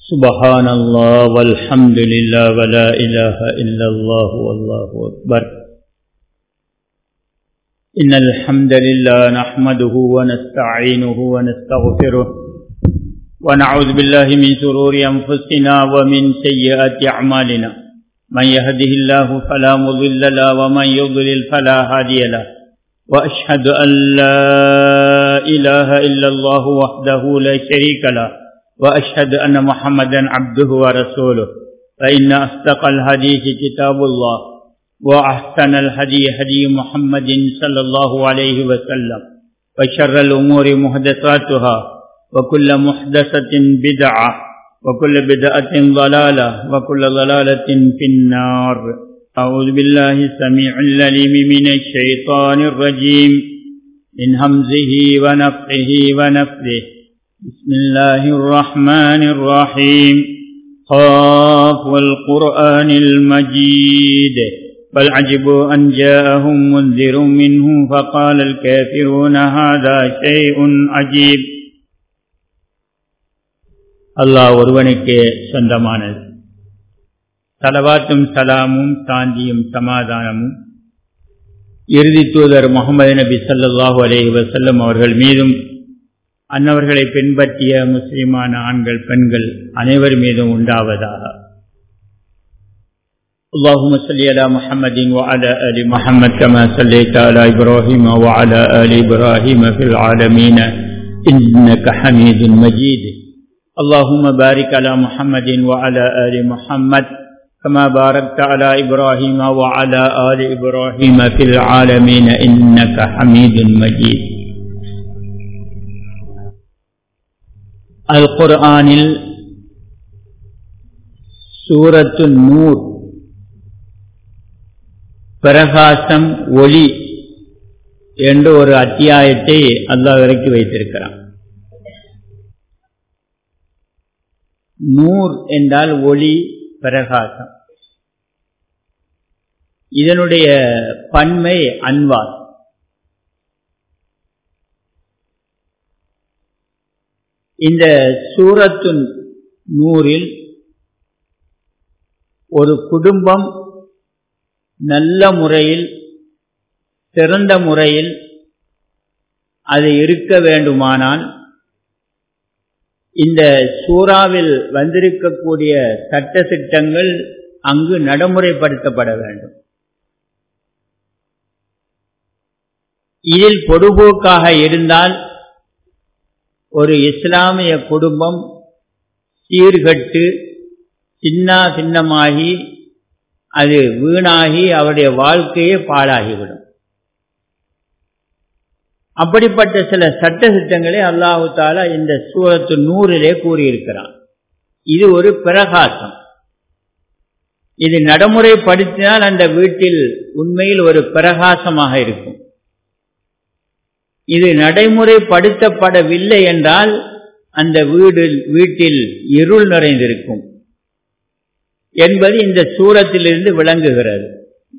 سبحان الله والحمد لله ولا إله إلا الله والله أكبر إن الحمد لله نحمده ونستعينه ونستغفره ونعوذ بالله من شرور أنفسنا ومن سيئات أعمالنا من يهده الله فلا مضل له ومن يضلل فلا هادي له وأشهد أن لا إله إلا الله وحده لا شريك له وأشهد أن محمدا عبده ورسوله فإن أصدق الحديث كتاب الله وأحسن الهدي هدي محمد صلى الله عليه وسلم وشر الأمور محدثاتها وكل محدثة بدعة وكل بدعة ضلالة وكل ضلالة في النار أعوذ بالله السميع العليم من الشيطان الرجيم من همزه ونفخه ونفثه بسم الله الرحمن الرحيم خاف والقرآن المجيد بل عجبوا أن جاءهم منذر منهم فقال الكافرون هذا شيء عجيب அல்லாஹ் ஒருவனுக்கே சொந்தமானது தலவாத்தும் சலாமும் சாந்தியும் சமாதானமும் இறுதி தூதர் முகமது நபி சல்லாஹூ அலேஹி வசல்லம் அவர்கள் மீதும் அன்னவர்களை பின்பற்றிய முஸ்லிமான ஆண்கள் பெண்கள் அனைவர் மீதும் உண்டாவதாக اللهم صل على محمد وعلى ال محمد كما صليت على ابراهيم وعلى ال ابراهيم في العالمين انك حميد مجيد اللهم بارك على محمد وعلى ال محمد كما باركت على ابراهيم وعلى ال ابراهيم في العالمين انك حميد مجيد அல்குர்ஆனில் சூரத்து நூர் பிரகாசம் ஒளி என்று ஒரு அத்தியாயத்தை அல்லாஹ் இறக்கி வைத்திருக்கிறான் நூர் என்றால் ஒளி பிரகாசம் இதனுடைய பன்மை அன்வார் இந்த சூரத்து நூறில் ஒரு குடும்பம் நல்ல முறையில் சிறந்த முறையில் அது இருக்க வேண்டுமானால் இந்த சூறாவில் வந்திருக்கக்கூடிய சட்ட திட்டங்கள் அங்கு நடைமுறைப்படுத்தப்பட வேண்டும் இதில் பொதுபோக்காக இருந்தால் ஒரு இஸ்லாமிய குடும்பம் சீர்கட்டு சின்ன சின்னமாகி அது வீணாகி அவருடைய வாழ்க்கையே பாழாகிவிடும் அப்படிப்பட்ட சில சட்ட திட்டங்களை அல்லாஹு தாலா இந்த சூரத்து நூறிலே கூறியிருக்கிறான் இது ஒரு பிரகாசம் இது நடைமுறைப்படுத்தினால் அந்த வீட்டில் உண்மையில் ஒரு பிரகாசமாக இருக்கும் இது நடைமுறைப்படுத்தப்படவில்லை என்றால் அந்த வீடு வீட்டில் இருள் நிறைந்திருக்கும் என்பது இந்த சூரத்திலிருந்து விளங்குகிறது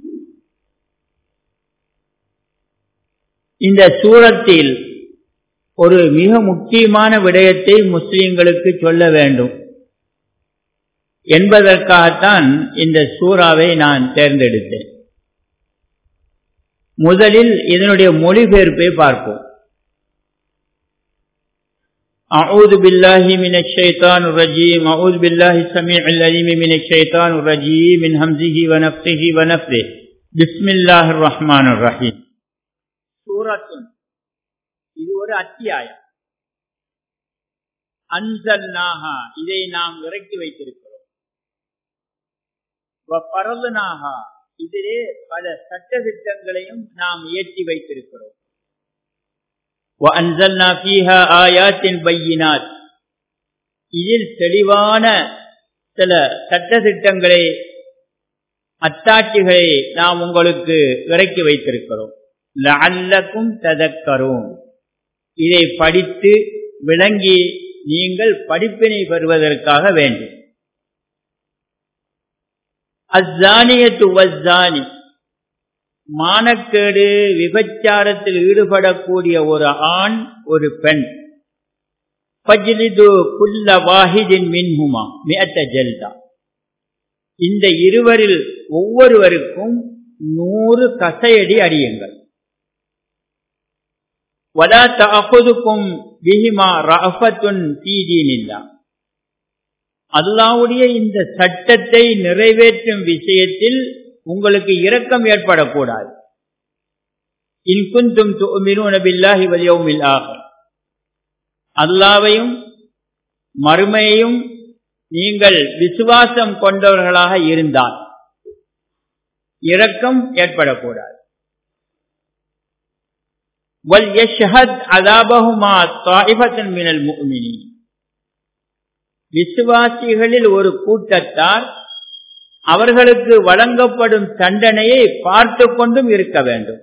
இந்த சூரத்தில் ஒரு மிக முக்கியமான விடயத்தை முஸ்லிம்களுக்கு சொல்ல வேண்டும் என்பதற்காகத்தான் இந்த சூறாவை நான் தேர்ந்தெடுத்தேன் முதலில் இதனுடைய மொழிபெயர்ப்பை பார்ப்போம் أعوذ بالله من الشيطان الرجيم أعوذ بالله السميع العليم من الشيطان الرجيم من همزه ونفسه ونفثه بسم الله الرحمن الرحيم سورة இது ஒரு அத்தியாயம் அன்சல்நாஹா இதை நாம் இறக்கி வைத்திருக்கிறோம் பரதுநாகா இதிலே பல சட்ட திட்டங்களையும் நாம் இயற்றி வைத்திருக்கிறோம் وأنزلنا فيها آيات بينات இதில் தெளிவான சில சட்ட திட்டங்களை அத்தாட்சிகளை நாம் உங்களுக்கு இறக்கி வைத்திருக்கிறோம் லஅல்லக்கும் ததக்கரும் இதை படித்து விளங்கி நீங்கள் படிப்பினை பெறுவதற்காக வேண்டும் அஸ்ஸானியத்து வஸ்ஸானி மானக்கேடு விபச்சாரத்தில் ஈடுபடக்கூடிய ஒரு ஆண் ஒரு பெண் பஜ்லிது குல்ல வாஹிதின் மின்ஹுமா மியத்த ஜல்தா இந்த இருவரில் ஒவ்வொருவருக்கும் நூறு கசையடி அடியுங்கள் வலா தஅகுதுக்கும் பிஹிமா ரஅஃபத்துன் ஃபீ தீனில்லா அல்லாஹ்வுடைய இந்த சட்டத்தை நிறைவேற்றும் விஷயத்தில் உங்களுக்கு இரக்கம் ஏற்படக்கூடாது இன் குந்தும் துமினூன பில்லாஹி வல் யௌமில் ஆகிர் அல்லாவையும் மறுமையையும் நீங்கள் விசுவாசம் கொண்டவர்களாக இருந்தால் இரக்கம் ஏற்படக்கூடாது வல் யஷ்ஹத் அதாபஹுமா தாயிஃபத்தன் மினல் முஃமினீன் விசுவாசிகளில் ஒரு கூட்டத்தார் அவர்களுக்கு வழங்கப்படும் தண்டனையை பார்த்து கொண்டும் இருக்க வேண்டும்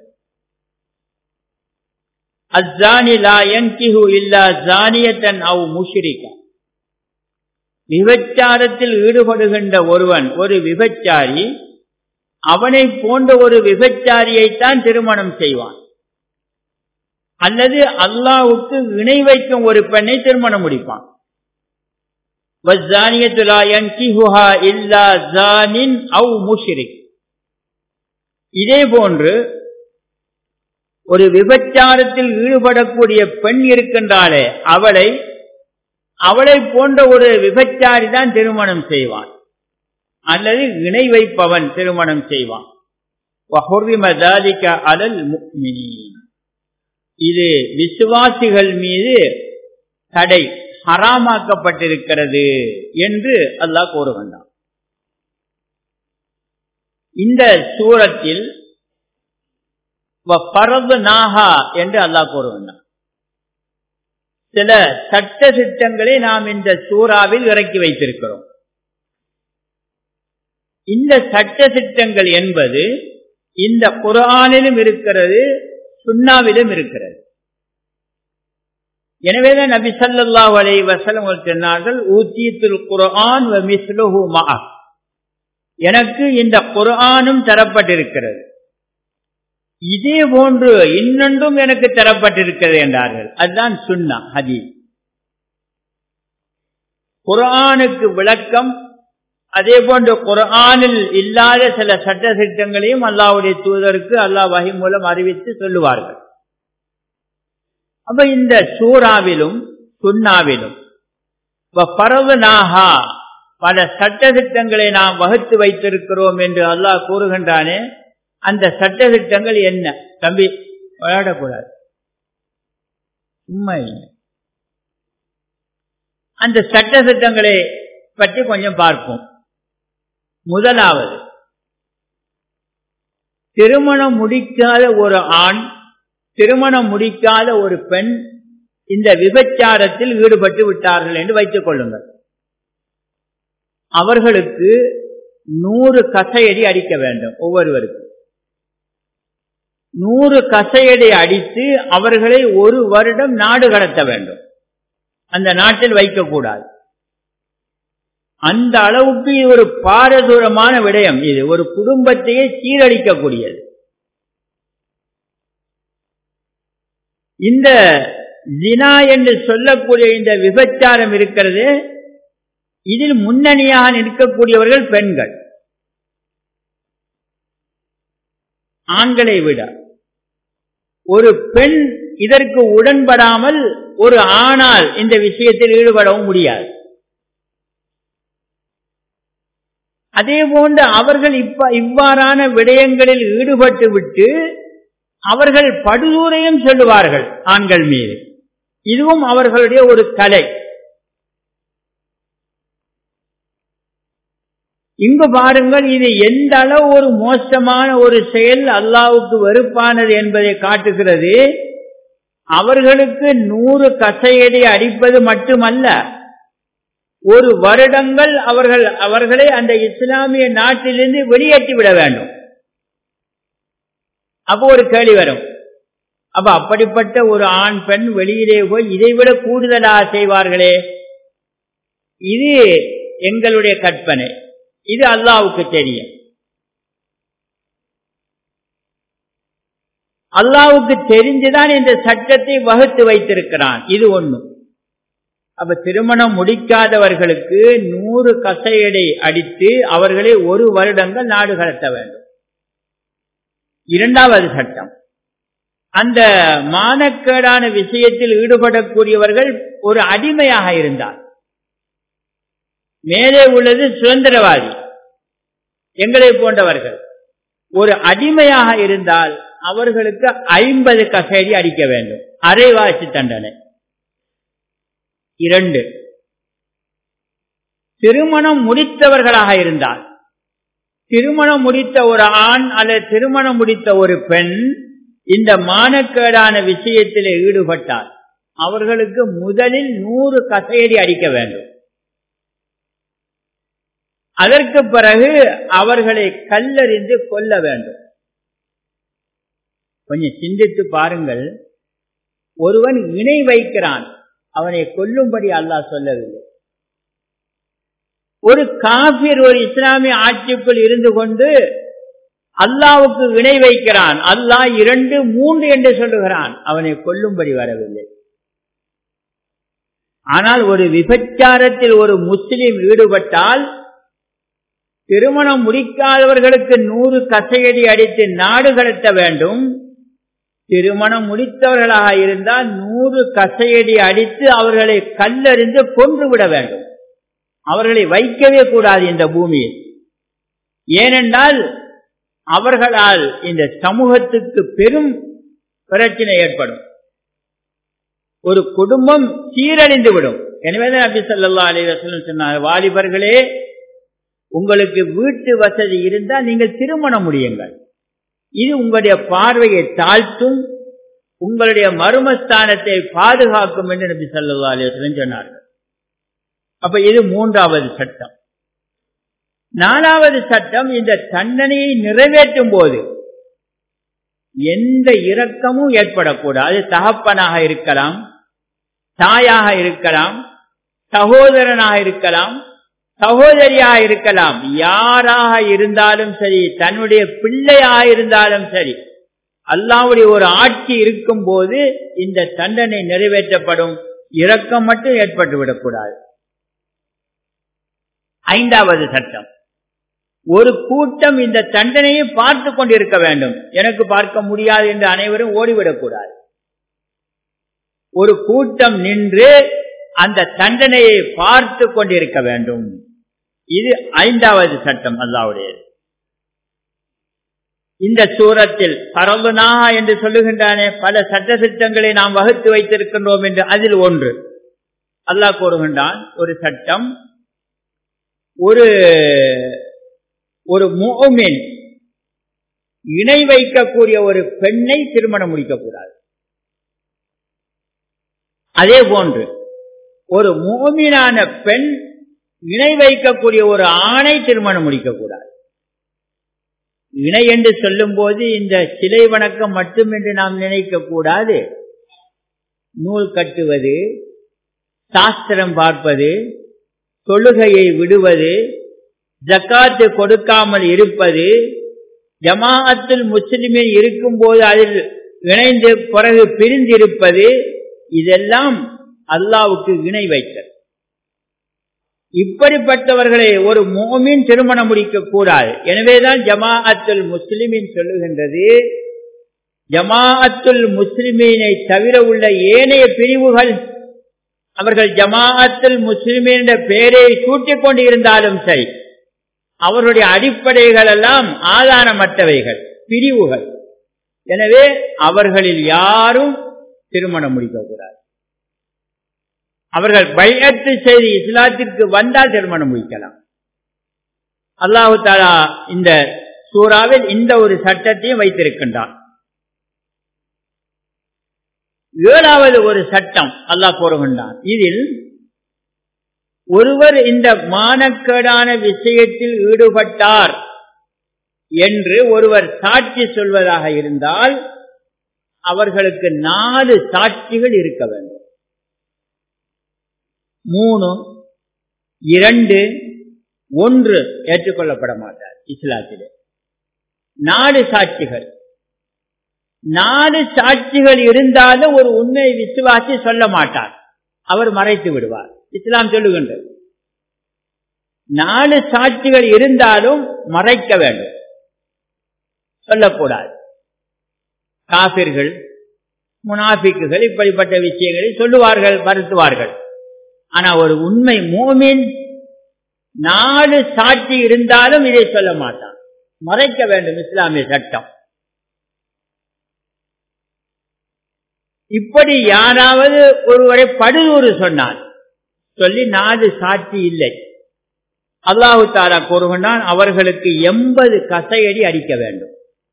அஸ்ஸானி லா யன்கிஹு இல்லா ஜானியத்தன் அவ் முஷ்ரிகா விபச்சாரத்தில் ஈடுபடுகின்ற ஒருவன் ஒரு விபச்சாரி அவனை போன்ற ஒரு விபச்சாரியைத்தான் திருமணம் செய்வான் அல்லது அல்லாவுக்கு இணை வைக்கும் ஒரு பெண்ணை திருமணம் முடிப்பான் இதே போன்று ஒரு விபச்சாரத்தில் ஈடுபடக்கூடிய பெண் இருக்கின்றாளே அவளை அவளை போன்ற ஒரு விபச்சாரி தான் திருமணம் செய்வான் அல்லது இணை வைப்பவன் திருமணம் செய்வான் அலல் இது விசுவாசிகள் மீது தடை ஹராமாக்கப்பட்டிருக்கிறது என்று அல்லாஹ் கூறுகின்றான் இந்த சூரத்தில் பரது நாகா என்று அல்லாஹ் கூறுகின்றான் சில சட்ட திட்டங்களை நாம் இந்த சூறாவில் இறக்கி வைத்திருக்கிறோம் இந்த சட்ட திட்டங்கள் என்பது இந்த குரானிலும் இருக்கிறது சுண்ணாவிலும் இருக்கிறது எனவேதான் நபி சல்லாஹ் அலை வசலம் சொன்னார்கள் ஊத்தியத்துல் குரான் எனக்கு இந்த குரானும் தரப்பட்டிருக்கிறது இதே போன்று இன்னொன்றும் எனக்கு தரப்பட்டிருக்கிறது என்றார்கள் அதுதான் சுண்ணா ஹதீஸ் குரானுக்கு விளக்கம் அதே போன்று குரானில் இல்லாத சில சட்ட திட்டங்களையும் அல்லாவுடைய தூதருக்கு அல்லாஹ் வகை மூலம் அறிவித்து சொல்லுவார்கள் அப்ப இந்த சூறாவிலும் சுண்ணாவிலும் பரவனாகா பல சட்ட திட்டங்களை நாம் வகுத்து வைத்திருக்கிறோம் என்று அல்லாஹ் கூறுகின்றானே அந்த சட்ட திட்டங்கள் என்ன தம்பி விளையாடக்கூடாது உண்மை அந்த சட்ட திட்டங்களை பற்றி கொஞ்சம் பார்ப்போம் முதலாவது திருமணம் முடிக்காத ஒரு ஆண் திருமணம் முடிக்காத ஒரு பெண் இந்த விபச்சாரத்தில் ஈடுபட்டு விட்டார்கள் என்று வைத்துக் கொள்ளுங்கள் அவர்களுக்கு நூறு கசையடி அடிக்க வேண்டும் ஒவ்வொருவருக்கும் நூறு கசையடி அடித்து அவர்களை ஒரு வருடம் நாடு கடத்த வேண்டும் அந்த நாட்டில் வைக்கக்கூடாது அந்த அளவுக்கு இது ஒரு பாரதூரமான விடயம் இது ஒரு குடும்பத்தையே சீரழிக்கக்கூடியது இந்த ஜினா என்று சொல்லக்கூடிய இந்த விபச்சாரம் இருக்கிறது இதில் முன்னணியாக நிற்கக்கூடியவர்கள் பெண்கள் ஆண்களை விட ஒரு பெண் இதற்கு உடன்படாமல் ஒரு ஆணால் இந்த விஷயத்தில் ஈடுபடவும் முடியாது அதே போன்று அவர்கள் இப்ப இவ்வாறான விடயங்களில் ஈடுபட்டு விட்டு அவர்கள் படுதூரையும் சொல்லுவார்கள் ஆண்கள் மீது இதுவும் அவர்களுடைய ஒரு கலை இங்கு பாருங்கள் இது எந்த அளவு ஒரு மோசமான ஒரு செயல் அல்லாவுக்கு வெறுப்பானது என்பதை காட்டுகிறது அவர்களுக்கு நூறு கசையடி அடிப்பது மட்டுமல்ல ஒரு வருடங்கள் அவர்கள் அவர்களை அந்த இஸ்லாமிய நாட்டிலிருந்து வெளியேற்றி விட வேண்டும் அப்போ ஒரு கேள்வி வரும் அப்ப அப்படிப்பட்ட ஒரு ஆண் பெண் வெளியிலே போய் இதைவிட கூடுதலாக செய்வார்களே இது எங்களுடைய கற்பனை இது அல்லாவுக்கு தெரியும் அல்லாவுக்கு தெரிந்துதான் இந்த சட்டத்தை வகுத்து வைத்திருக்கிறான் இது ஒண்ணு அப்ப திருமணம் முடிக்காதவர்களுக்கு நூறு கசையடை அடித்து அவர்களை ஒரு வருடங்கள் நாடு கடத்த வேண்டும் இரண்டாவது சட்டம் அந்த மானக்கேடான விஷயத்தில் ஈடுபடக்கூடியவர்கள் ஒரு அடிமையாக இருந்தார் மேலே உள்ளது சுதந்திரவாதி எங்களை போன்றவர்கள் ஒரு அடிமையாக இருந்தால் அவர்களுக்கு ஐம்பது கசேடி அடிக்க வேண்டும் அரைவாசி தண்டனை இரண்டு திருமணம் முடித்தவர்களாக இருந்தால் திருமணம் முடித்த ஒரு ஆண் அல்லது திருமணம் முடித்த ஒரு பெண் இந்த மானக்கேடான விஷயத்தில் ஈடுபட்டால் அவர்களுக்கு முதலில் நூறு கசையடி அடிக்க வேண்டும் அதற்கு பிறகு அவர்களை கல்லறிந்து கொல்ல வேண்டும் கொஞ்சம் சிந்தித்து பாருங்கள் ஒருவன் இணை வைக்கிறான் அவனை கொல்லும்படி அல்லாஹ் சொல்லவில்லை ஒரு காபிர் ஒரு இஸ்லாமிய ஆட்சிக்குள் இருந்து கொண்டு அல்லாவுக்கு இணை வைக்கிறான் அல்லாஹ் இரண்டு மூன்று என்று சொல்லுகிறான் அவனை கொல்லும்படி வரவில்லை ஆனால் ஒரு விபச்சாரத்தில் ஒரு முஸ்லிம் ஈடுபட்டால் திருமணம் முடிக்காதவர்களுக்கு நூறு கசையடி அடித்து நாடு கடத்த வேண்டும் திருமணம் முடித்தவர்களாக இருந்தால் நூறு கசையடி அடித்து அவர்களை கல்லறிந்து கொன்றுவிட வேண்டும் அவர்களை வைக்கவே கூடாது இந்த பூமியில் ஏனென்றால் அவர்களால் இந்த சமூகத்துக்கு பெரும் பிரச்சனை ஏற்படும் ஒரு குடும்பம் சீரழிந்து விடும் எனவேதான் அபி சல்லா அலிவசலம் சொன்னார் வாலிபர்களே உங்களுக்கு வீட்டு வசதி இருந்தால் நீங்கள் திருமணம் முடியுங்கள் இது உங்களுடைய பார்வையை தாழ்த்தும் உங்களுடைய மர்மஸ்தானத்தை பாதுகாக்கும் என்று நபி சல்லா அலிவசலம் சொன்னார்கள் அப்ப இது மூன்றாவது சட்டம் நாலாவது சட்டம் இந்த தண்டனையை நிறைவேற்றும் போது எந்த இரக்கமும் ஏற்படக்கூடாது தகப்பனாக இருக்கலாம் தாயாக இருக்கலாம் சகோதரனாக இருக்கலாம் சகோதரியாக இருக்கலாம் யாராக இருந்தாலும் சரி தன்னுடைய பிள்ளையாக இருந்தாலும் சரி அல்லாவுடைய ஒரு ஆட்சி இருக்கும் போது இந்த தண்டனை நிறைவேற்றப்படும் இரக்கம் மட்டும் ஏற்பட்டு விடக்கூடாது ஐந்தாவது சட்டம் ஒரு கூட்டம் இந்த தண்டனையை பார்த்து கொண்டிருக்க வேண்டும் எனக்கு பார்க்க முடியாது என்று அனைவரும் ஓடிவிடக்கூடாது ஒரு கூட்டம் நின்று அந்த தண்டனையை பார்த்து கொண்டிருக்க வேண்டும் இது ஐந்தாவது சட்டம் அல்லாவுடையது இந்த சூரத்தில் பரவனா என்று சொல்லுகின்றானே பல சட்ட திட்டங்களை நாம் வகுத்து வைத்திருக்கின்றோம் என்று அதில் ஒன்று அல்லாஹ் கூறுகின்றான் ஒரு சட்டம் ஒரு ஒரு மோமின் இணை வைக்கக்கூடிய ஒரு பெண்ணை திருமணம் முடிக்கக்கூடாது அதே போன்று ஒரு மோமினான பெண் இணை வைக்கக்கூடிய ஒரு ஆணை திருமணம் முடிக்கக்கூடாது இணை என்று சொல்லும் போது இந்த சிலை வணக்கம் மட்டும் என்று நாம் நினைக்க கூடாது நூல் கட்டுவது சாஸ்திரம் பார்ப்பது தொழுகையை விடுவது ஜக்காத்து கொடுக்காமல் இருப்பது ஜமாஅத்தில் முஸ்லிமில் இருக்கும் போது அதில் இணைந்து பிறகு பிரிந்திருப்பது இதெல்லாம் அல்லாவுக்கு இணை வைத்தல் இப்படிப்பட்டவர்களை ஒரு மோமின் திருமணம் முடிக்க கூடாது எனவேதான் ஜமாஅத்துல் முஸ்லிமின் சொல்லுகின்றது ஜமாஅத்துல் முஸ்லிமீனை தவிர உள்ள ஏனைய பிரிவுகள் அவர்கள் ஜமாஅத்துல் முஸ்லிமின் என்ற பெயரை சூட்டிக் கொண்டு இருந்தாலும் சரி அவருடைய அடிப்படைகள் எல்லாம் ஆதாரமற்றவைகள் பிரிவுகள் எனவே அவர்களில் யாரும் திருமணம் முடிக்கக்கூடாது அவர்கள் பையத்து செய்து இஸ்லாத்திற்கு வந்தால் திருமணம் முடிக்கலாம் அல்லாஹு தாலா இந்த சூறாவில் இந்த ஒரு சட்டத்தையும் வைத்திருக்கின்றான் ஏழாவது ஒரு சட்டம் அல்லாஹ் கூறுகின்றான் இதில் ஒருவர் இந்த மானக்கேடான விஷயத்தில் ஈடுபட்டார் என்று ஒருவர் சாட்சி சொல்வதாக இருந்தால் அவர்களுக்கு நாலு சாட்சிகள் இருக்க வேண்டும் மூணு இரண்டு ஒன்று ஏற்றுக்கொள்ளப்பட மாட்டார் இஸ்லாத்திலே நாலு சாட்சிகள் நாலு சாட்சிகள் இருந்தாலும் ஒரு உண்மை விசுவாசி சொல்ல மாட்டார் அவர் மறைத்து விடுவார் இஸ்லாம் சொல்லுகின்றது நாலு சாட்சிகள் இருந்தாலும் மறைக்க வேண்டும் சொல்லக்கூடாது காபிர்கள் முனாஃபிக்குகள் இப்படிப்பட்ட விஷயங்களை சொல்லுவார்கள் வருத்துவார்கள் ஆனா ஒரு உண்மை மோமின் நாலு சாட்சி இருந்தாலும் இதை சொல்ல மாட்டான் மறைக்க வேண்டும் இஸ்லாமிய சட்டம் இப்படி யாராவது ஒருவரை படுதூறு சொன்னார் சொல்லி நாலு சாட்சி இல்லை அல்லாஹு தாலா கூறுகின்றான் அவர்களுக்கு எண்பது கசையடி அடிக்க வேண்டும்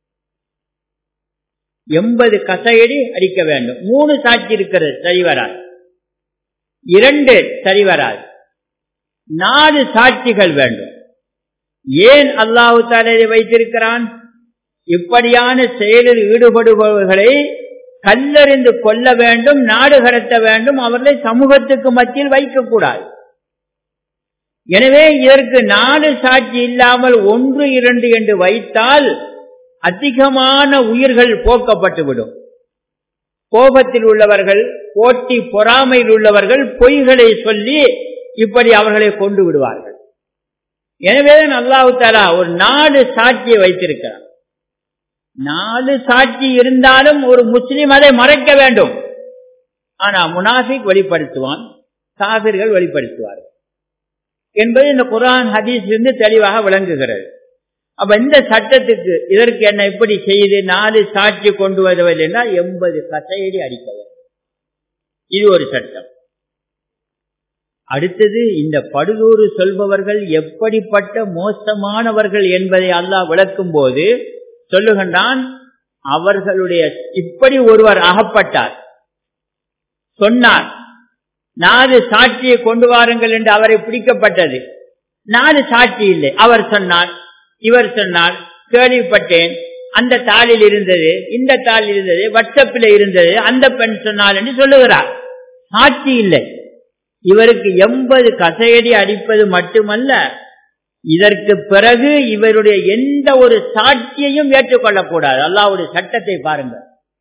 எண்பது கசையடி அடிக்க வேண்டும் மூணு சாட்சி இருக்கிறது சரி வராது இரண்டு சரி வராது நாலு சாட்சிகள் வேண்டும் ஏன் அல்லாஹு தாலா வைத்திருக்கிறான் இப்படியான செயலில் ஈடுபடுபவர்களை கல்லறிந்து கொள்ள வேண்டும் நாடு கடத்த வேண்டும் அவர்களை சமூகத்துக்கு மத்தியில் வைக்கக்கூடாது எனவே இதற்கு நாடு சாட்சி இல்லாமல் ஒன்று இரண்டு என்று வைத்தால் அதிகமான உயிர்கள் போக்கப்பட்டுவிடும் கோபத்தில் உள்ளவர்கள் போட்டி பொறாமையில் உள்ளவர்கள் பொய்களை சொல்லி இப்படி அவர்களை கொண்டு விடுவார்கள் எனவேதான் அல்லாஹு தாலா ஒரு நாடு சாட்சியை வைத்திருக்கிறார் நாலு சாட்சி இருந்தாலும் ஒரு முஸ்லிம் அதை மறைக்க வேண்டும் ஆனா முனாஃபிக் வெளிப்படுத்துவான் காபிர்கள் வெளிப்படுத்துவார்கள் என்பது இந்த குரான் ஹதீஸ் இருந்து தெளிவாக விளங்குகிறது அப்ப இந்த சட்டத்துக்கு இதற்கு என்ன எப்படி செய்து நாலு சாட்சி கொண்டு வருவதில்லை என்றால் எண்பது கசையடி அடிக்க வேண்டும் இது ஒரு சட்டம் அடுத்தது இந்த படுதூறு சொல்பவர்கள் எப்படிப்பட்ட மோசமானவர்கள் என்பதை அல்லாஹ் விளக்கும் போது சொல்லுகின்றான் அவர்களுடைய இப்படி ஒருவர் அகப்பட்டார் சொன்னார் நாலு சாட்சியை கொண்டு வாருங்கள் என்று அவரை பிடிக்கப்பட்டது நாலு சாட்சி இல்லை அவர் சொன்னார் இவர் சொன்னார் கேள்விப்பட்டேன் அந்த தாளில் இருந்தது இந்த தாளில் இருந்தது வாட்ஸ்அப்பில் இருந்தது அந்த பெண் சொன்னார் என்று சொல்லுகிறார் சாட்சி இல்லை இவருக்கு எண்பது கசையடி அடிப்பது மட்டுமல்ல இதற்கு பிறகு இவருடைய எந்த ஒரு சாட்சியையும் ஏற்றுக்கொள்ளக்கூடாது அல்லாவுடைய சட்டத்தை பாருங்க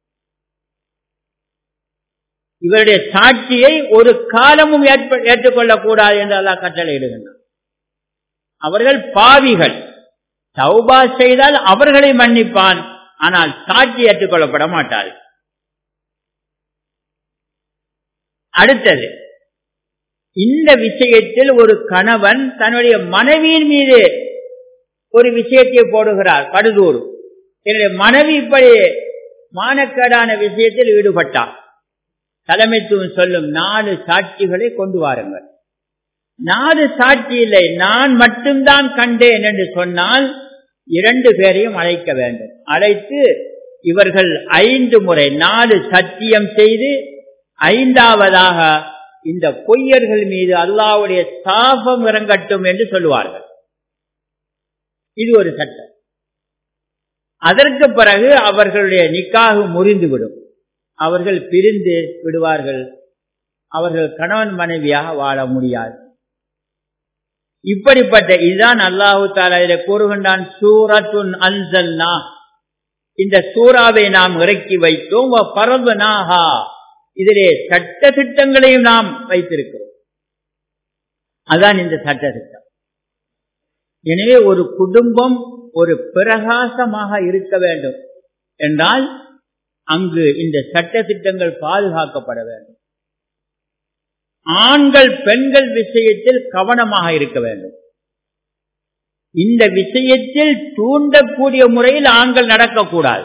இவருடைய சாட்சியை ஒரு காலமும் ஏற்றுக்கொள்ளக்கூடாது என்று அல்லா கட்டளை இடுகின்றார் அவர்கள் பாவிகள் சௌபா செய்தால் அவர்களை மன்னிப்பான் ஆனால் சாட்சி ஏற்றுக்கொள்ளப்பட மாட்டார் அடுத்தது இந்த விஷயத்தில் ஒரு கணவன் தன்னுடைய மனைவியின் மீது ஒரு விஷயத்தை போடுகிறார் படுதூர் என்னுடைய மனைவி இப்படி மானக்கேடான விஷயத்தில் ஈடுபட்டார் தலைமைத்துவம் சொல்லும் நாலு சாட்சிகளை கொண்டு வாருங்கள் நாலு சாட்சி இல்லை நான் மட்டும்தான் கண்டேன் என்று சொன்னால் இரண்டு பேரையும் அழைக்க வேண்டும் அழைத்து இவர்கள் ஐந்து முறை நாலு சத்தியம் செய்து ஐந்தாவதாக இந்த பொய்யர்கள் மீது அல்லாவுடைய சாபம் இறங்கட்டும் என்று சொல்லுவார்கள் இது ஒரு சட்டம் அதற்கு பிறகு அவர்களுடைய நிக்காக முறிந்துவிடும் அவர்கள் பிரிந்து விடுவார்கள் அவர்கள் கணவன் மனைவியாக வாழ முடியாது இப்படிப்பட்ட இதுதான் அல்லாஹு தாலா கூறுகின்றான் சூரத்துன் அன்சல்னா இந்த சூறாவை நாம் இறக்கி வைத்தோம் பரவனாகா இதிலே சட்ட திட்டங்களையும் நாம் வைத்திருக்கிறோம் அதான் இந்த சட்ட திட்டம் எனவே ஒரு குடும்பம் ஒரு பிரகாசமாக இருக்க வேண்டும் என்றால் அங்கு இந்த சட்ட திட்டங்கள் பாதுகாக்கப்பட வேண்டும் ஆண்கள் பெண்கள் விஷயத்தில் கவனமாக இருக்க வேண்டும் இந்த விஷயத்தில் தூண்டக்கூடிய முறையில் ஆண்கள் நடக்கக்கூடாது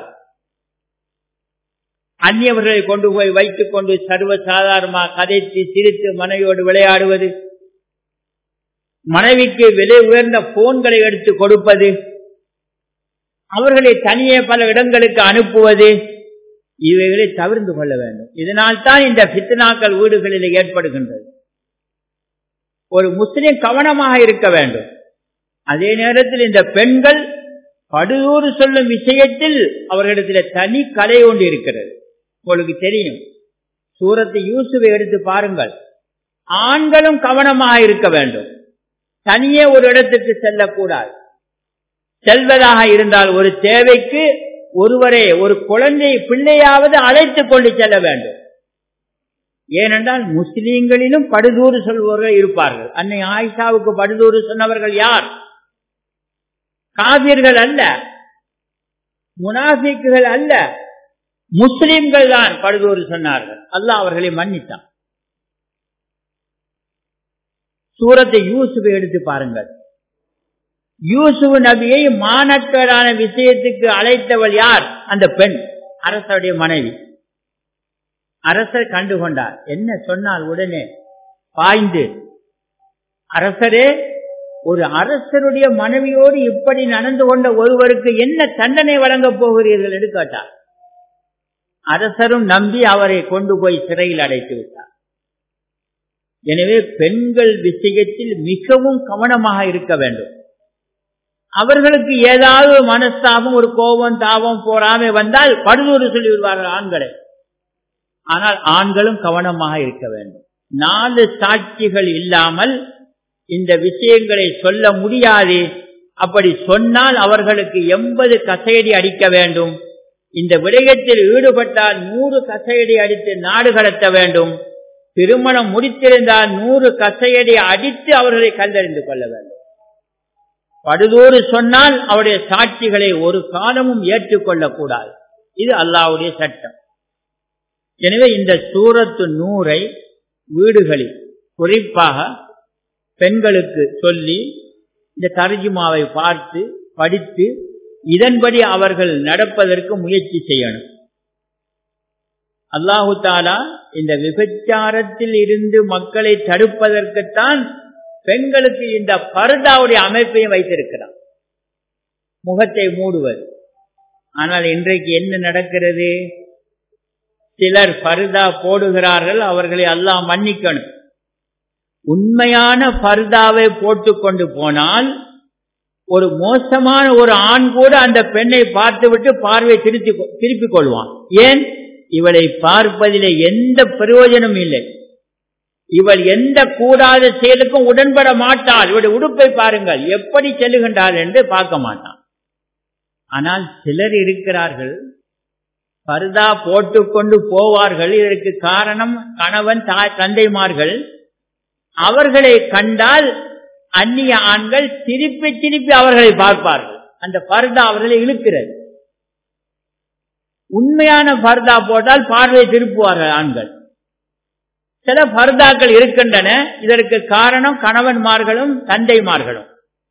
அந்நியவர்களை கொண்டு போய் வைத்துக் கொண்டு சர்வ சாதாரணமாக கதைத்து சிரித்து மனைவியோடு விளையாடுவது மனைவிக்கு விலை உயர்ந்த போன்களை எடுத்து கொடுப்பது அவர்களை தனியே பல இடங்களுக்கு அனுப்புவது இவைகளை தவிர்த்து கொள்ள வேண்டும் இதனால் தான் இந்த பித்னாக்கள் வீடுகளில் ஏற்படுகின்றது ஒரு முஸ்லிம் கவனமாக இருக்க வேண்டும் அதே நேரத்தில் இந்த பெண்கள் படுதூறு சொல்லும் விஷயத்தில் அவர்களிடத்தில் தனி கலை ஒன்று இருக்கிறது உங்களுக்கு தெரியும் சூரத்தை யூசுவை எடுத்து பாருங்கள் ஆண்களும் கவனமாக இருக்க வேண்டும் தனியே ஒரு இடத்துக்கு செல்லக்கூடாது செல்வதாக இருந்தால் ஒரு தேவைக்கு ஒருவரே ஒரு குழந்தை பிள்ளையாவது அழைத்துக் கொண்டு செல்ல வேண்டும் ஏனென்றால் முஸ்லீம்களிலும் படுதூறு சொல்பவர்கள் இருப்பார்கள் அன்னை ஆயிஷாவுக்கு படுதூறு சொன்னவர்கள் யார் காவியர்கள் அல்ல முனாஃபிக்குகள் அல்ல முஸ்லிம்கள் தான் படுதூறு சொன்னார்கள் அல்லாஹ் அவர்களை மன்னித்தான் சூரத்தை யூசுவை எடுத்து பாருங்கள் யூசுப் நபியை மானக்கேடான விஷயத்துக்கு அழைத்தவள் யார் அந்த பெண் அரசருடைய மனைவி அரசர் கண்டுகொண்டார் என்ன சொன்னால் உடனே பாய்ந்து அரசரே ஒரு அரசருடைய மனைவியோடு இப்படி நடந்து கொண்ட ஒருவருக்கு என்ன தண்டனை வழங்கப் போகிறீர்கள் என்று கேட்டார் அரசரும் நம்பி அவரை கொண்டு போய் சிறையில் அடைத்து விட்டார் எனவே பெண்கள் விஷயத்தில் மிகவும் கவனமாக இருக்க வேண்டும் அவர்களுக்கு ஏதாவது மனஸ்தாபம் ஒரு கோபம் தாபம் போறாமை வந்தால் படுதூறு சொல்லி விடுவார்கள் ஆண்களை ஆனால் ஆண்களும் கவனமாக இருக்க வேண்டும் நாலு சாட்சிகள் இல்லாமல் இந்த விஷயங்களை சொல்ல முடியாது அப்படி சொன்னால் அவர்களுக்கு எண்பது கசையடி அடிக்க வேண்டும் இந்த விடயத்தில் ஈடுபட்டால் நூறு கசையடி அடித்து நாடு கடத்த வேண்டும் திருமணம் முடித்திருந்தால் நூறு கசையடி அடித்து அவர்களை கண்டறிந்து கொள்ள வேண்டும் படுதோறு சொன்னால் அவருடைய சாட்சிகளை ஒரு காலமும் ஏற்றுக்கொள்ளக் கூடாது இது அல்லாவுடைய சட்டம் எனவே இந்த சூரத்து நூறை வீடுகளில் குறிப்பாக பெண்களுக்கு சொல்லி இந்த தர்ஜுமாவை பார்த்து படித்து இதன்படி அவர்கள் நடப்பதற்கு முயற்சி செய்யணும் அல்லாஹு தாலா இந்த விபச்சாரத்தில் இருந்து மக்களை தடுப்பதற்குத்தான் பெண்களுக்கு இந்த பர்தாவுடைய அமைப்பையும் வைத்திருக்கிறார் முகத்தை மூடுவது ஆனால் இன்றைக்கு என்ன நடக்கிறது சிலர் பர்தா போடுகிறார்கள் அவர்களை அல்லாஹ் மன்னிக்கணும் உண்மையான பர்தாவை போட்டுக்கொண்டு போனால் ஒரு மோசமான ஒரு ஆண் கூட அந்த பெண்ணை பார்த்துவிட்டு பார்வை திருத்தி திருப்பிக் கொள்வான் ஏன் இவளை பார்ப்பதிலே எந்த பிரயோஜனம் இல்லை இவள் எந்த கூடாத செயலுக்கும் உடன்பட மாட்டாள் இவருடைய உடுப்பை பாருங்கள் எப்படி செல்லுகின்றாள் என்று பார்க்க மாட்டான் ஆனால் சிலர் இருக்கிறார்கள் பர்தா போட்டுக்கொண்டு போவார்கள் இதற்கு காரணம் கணவன் தாய் தந்தைமார்கள் அவர்களை கண்டால் அந்நிய ஆண்கள் திருப்பி திருப்பி அவர்களை பார்ப்பார்கள் அந்த பர்தா அவர்களை இழுக்கிறது உண்மையான பர்தா போட்டால் பார்வையை திருப்புவார்கள் ஆண்கள் சில பர்தாக்கள் இருக்கின்றன இதற்கு காரணம் கணவன்மார்களும் தந்தைமார்களும்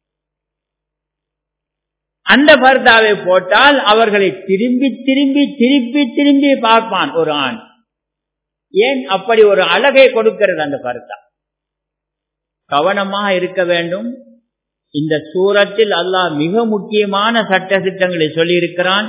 அந்த பர்தாவை போட்டால் அவர்களை திரும்பி திரும்பி திருப்பி திரும்பி பார்ப்பான் ஒரு ஆண் ஏன் அப்படி ஒரு அழகை கொடுக்கிறது அந்த பர்தா கவனமாக இருக்க வேண்டும் இந்த சூரத்தில் அல்லாஹ் மிக முக்கியமான சட்ட திட்டங்களை சொல்லியிருக்கிறான்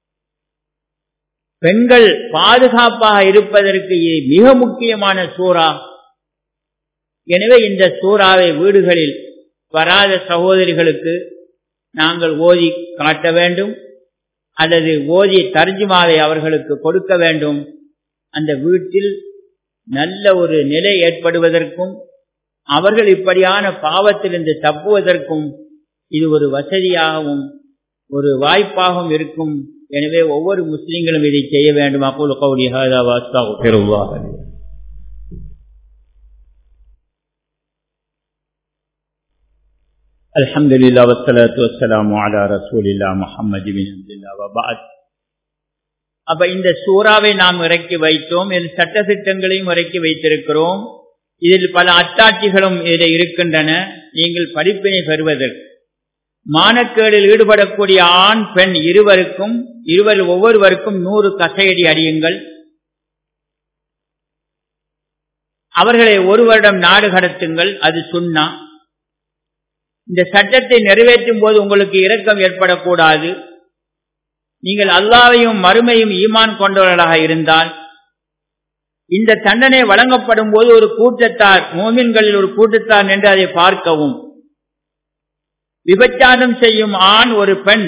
பெண்கள் பாதுகாப்பாக இருப்பதற்கு இது மிக முக்கியமான சூறா எனவே இந்த சூறாவை வீடுகளில் வராத சகோதரிகளுக்கு நாங்கள் ஓதி காட்ட வேண்டும் அல்லது ஓதி தர்ஜுமாவை அவர்களுக்கு கொடுக்க வேண்டும் அந்த வீட்டில் நல்ல ஒரு நிலை ஏற்படுவதற்கும் அவர்கள் இப்படியான பாவத்திலிருந்து தப்புவதற்கும் இது ஒரு வசதியாகவும் ஒரு வாய்ப்பாகவும் இருக்கும் எனவே ஒவ்வொரு முஸ்லிம்களும் இதை செய்ய வேண்டும் அப்போது கவுலி ஹாதா வாஸ்தா பெறுவாக الحمد لله والصلاة والسلام على رسول الله محمد بن عبد الله وبعد அப்ப இந்த சூறாவை நாம் இறக்கி வைத்தோம் இதில் சட்ட திட்டங்களையும் இறக்கி வைத்திருக்கிறோம் இதில் பல அத்தாட்சிகளும் இதில் இருக்கின்றன நீங்கள் படிப்பினை பெறுவதற்கு மானக்கேடில் ஈடுபடக்கூடிய ஆண் பெண் இருவருக்கும் இருவர் ஒவ்வொருவருக்கும் நூறு கசையடி அடியுங்கள் அவர்களை ஒரு வருடம் நாடு கடத்துங்கள் அது சுண்ணா இந்த சட்டத்தை நிறைவேற்றும் போது உங்களுக்கு இரக்கம் ஏற்படக்கூடாது நீங்கள் அல்லாவையும் மறுமையும் ஈமான் கொண்டவர்களாக இருந்தால் இந்த தண்டனை வழங்கப்படும் போது ஒரு கூட்டத்தார் மோமின்களில் ஒரு கூட்டத்தார் என்று அதை பார்க்கவும் விபச்சாரம் செய்யும் ஆண் ஒரு பெண்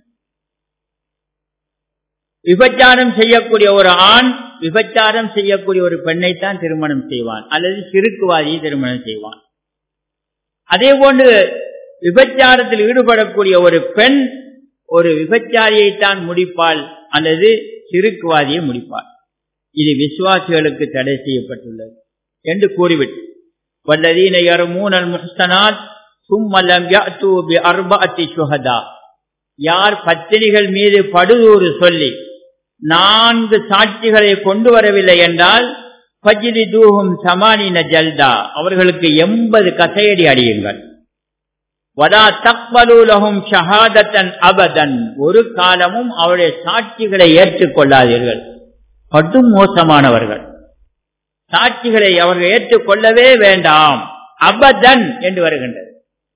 விபச்சாரம் செய்யக்கூடிய ஒரு ஆண் விபச்சாரம் செய்யக்கூடிய ஒரு பெண்ணைத்தான் திருமணம் செய்வான் அல்லது சிறுக்குவாதியை திருமணம் செய்வான் அதே போன்று விபச்சாரத்தில் ஈடுபடக்கூடிய ஒரு பெண் ஒரு விபச்சாரியைத்தான் முடிப்பாள் அல்லது சிறுக்குவாதியை முடிப்பாள் இது விசுவாசிகளுக்கு தடை செய்யப்பட்டுள்ளது என்று கூறிவிட்டு வல்லதீன யர்மூனல் முஹ்சனாத் சும்மலம் யஅது பி அர்பஅத்தி ஷுஹதா யார் பத்தினிகள் மீது படுதூறு சொல்லி நான்கு சாட்சிகளை கொண்டு வரவில்லை என்றால் பஜ்ரி தூஹும் சமானின ஜல்தா அவர்களுக்கு எண்பது கசையடி அடியுங்கள் வதா தக்பலூலகும் ஷஹாதத்தன் அபதன் ஒரு காலமும் அவருடைய சாட்சிகளை ஏற்றுக்கொள்ளாதீர்கள் கடும் மோசமானவர்கள் சாட்சிகளை அவர்கள் ஏற்றுக்கொள்ளவே வேண்டாம் அபதன் என்று வருகின்றது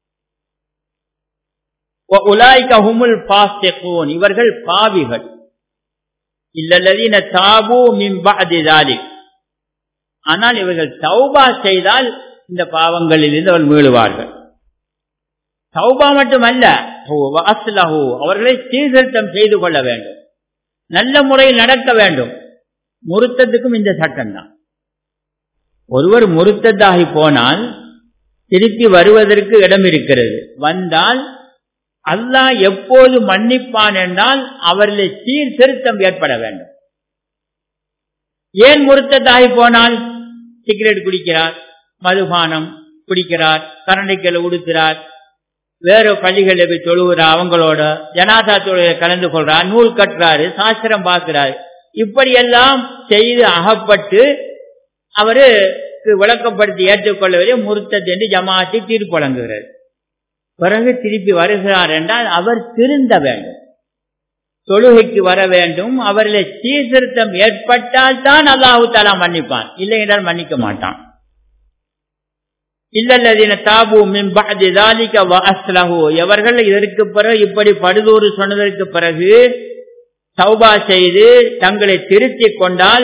இவர்கள் பாவிகள் இல்லல்லதீன தாபு மிம்பாதிதாலி ஆனால் இவர்கள் தௌபா செய்தால் இந்த பாவங்களில் இருந்து அவர்கள் மீளுவார்கள் தௌபா மட்டுமல்ல அஸ்லஹு அவர்களை சீர்திருத்தம் செய்து கொள்ள வேண்டும் நல்ல முறையில் நடக்க வேண்டும் முருத்தத்துக்கும் இந்த சட்டம் தான் ஒருவர் முருத்ததாகி போனால் திருப்பி வருவதற்கு இடம் இருக்கிறது வந்தால் அல்லாஹ் எப்போது மன்னிப்பான் என்றால் அவர்களை சீர்திருத்தம் ஏற்பட வேண்டும் ஏன் முருத்ததாகி போனால் சிகரெட் குடிக்கிறார் மதுபானம் குடிக்கிறார் கரண்டைக்கல் உடுக்கிறார் வேறு பள்ளிகளில் போய் தொழுகிறார் அவங்களோட ஜனாதா தொழிலை கலந்து கொள்றார் நூல் கட்டுறாரு சாஸ்திரம் பார்க்கிறார் இப்படியெல்லாம் செய்து அகப்பட்டு அவரு விளக்கப்படுத்தி ஏற்றுக்கொள்ளவில்லை முருத்தத் என்று ஜமாத்தி தீர்ப்பு வழங்குகிறார் பிறகு திருப்பி வருகிறார் என்றால் அவர் திருந்த வேண்டும் தொழுகைக்கு வர வேண்டும் அவர்களை சீர்திருத்தம் ஏற்பட்டால் தான் அல்லாஹு தாலா மன்னிப்பான் இல்லை என்றால் மன்னிக்க மாட்டான் இல்லல்லதீன தாபு மின்பாதி தாலிக வஅஸ்லஹு எவர்கள் இதற்கு பிறகு இப்படி படுதூறு சொன்னதற்கு பிறகு தௌபா செய்து தங்களை திருத்திக் கொண்டால்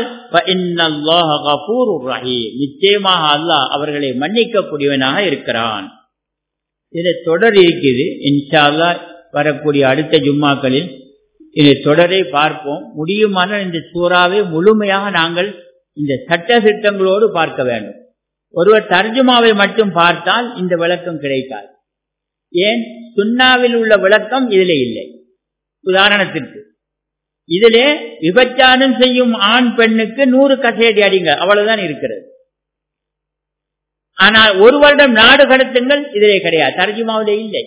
நிச்சயமாக அல்லாஹ் அவர்களை மன்னிக்கக்கூடியவனாக இருக்கிறான் இதை தொடர் இருக்குது இன்ஷா அல்லா வரக்கூடிய அடுத்த ஜும்மாக்களில் இதை தொடரை பார்ப்போம் முடியுமானால் இந்த சூறாவை முழுமையாக நாங்கள் இந்த சட்ட திட்டங்களோடு பார்க்க வேண்டும் ஒருவர் தர்ஜுமாவை மட்டும் பார்த்தால் இந்த விளக்கம் கிடைக்காது ஏன் சுண்ணாவில் உள்ள விளக்கம் இதில் இல்லை உதாரணத்திற்கு இதிலே விபச்சாரம் செய்யும் ஆண் பெண்ணுக்கு நூறு கசையடி அடிங்க அவ்வளவுதான் இருக்கிறது ஆனால் ஒரு வருடம் நாடு கடத்துங்கள் இதிலே கிடையாது தர்ஜுமாவிலே இல்லை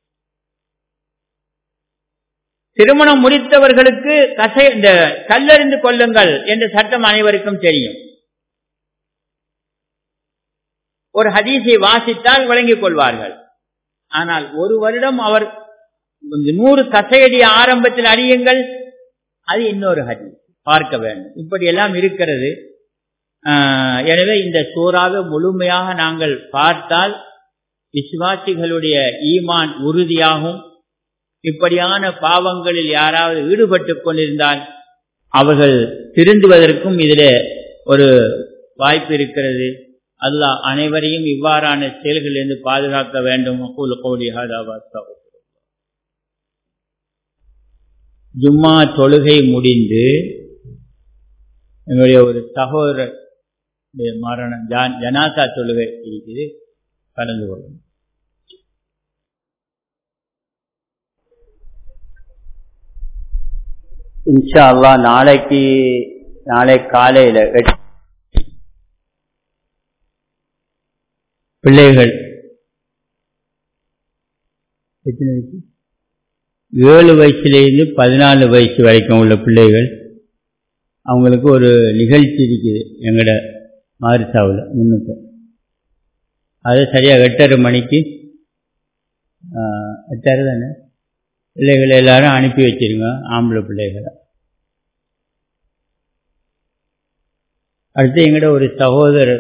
திருமணம் முடித்தவர்களுக்கு கசை இந்த கல்லறிந்து கொள்ளுங்கள் என்ற சட்டம் அனைவருக்கும் தெரியும் ஒரு ஹதீஸை வாசித்தால் விளங்கிக் கொள்வார்கள் ஆனால் ஒரு வருடம் அவர் நூறு கசையடி ஆரம்பத்தில் அறியுங்கள் அது இன்னொரு ஹதீஸ் பார்க்க வேண்டும் இப்படி எல்லாம் இருக்கிறது எனவே இந்த சூறாவை முழுமையாக நாங்கள் பார்த்தால் விசுவாசிகளுடைய ஈமான் உறுதியாகும் இப்படியான பாவங்களில் யாராவது ஈடுபட்டு கொண்டிருந்தால் அவர்கள் திருந்துவதற்கும் இதில் ஒரு வாய்ப்பு இருக்கிறது அல்லாஹ் அனைவரையும் இவ்வாறான செயல்களிலிருந்து பாதுகாக்க வேண்டும் ஜும்மா தொழுகை முடிந்து எங்களுடைய ஒரு சகோதரர் மரணம் ஜனாசா தொழுகை இருக்குது கலந்து கொள்ளும் இன்ஷா அல்லா நாளைக்கு நாளை காலையில பிள்ளைகள் எத்தனை வயசு ஏழு வயசுலேருந்து பதினாலு வயசு வரைக்கும் உள்ள பிள்ளைகள் அவங்களுக்கு ஒரு நிகழ்ச்சி இருக்குது எங்களோட மாரிசாவில் முன்னுக்கு அது சரியாக எட்டரை மணிக்கு எட்டரை தானே பிள்ளைகளை எல்லாரும் அனுப்பி வச்சிருங்க ஆம்பளை பிள்ளைகளை அடுத்து எங்கட ஒரு சகோதரர்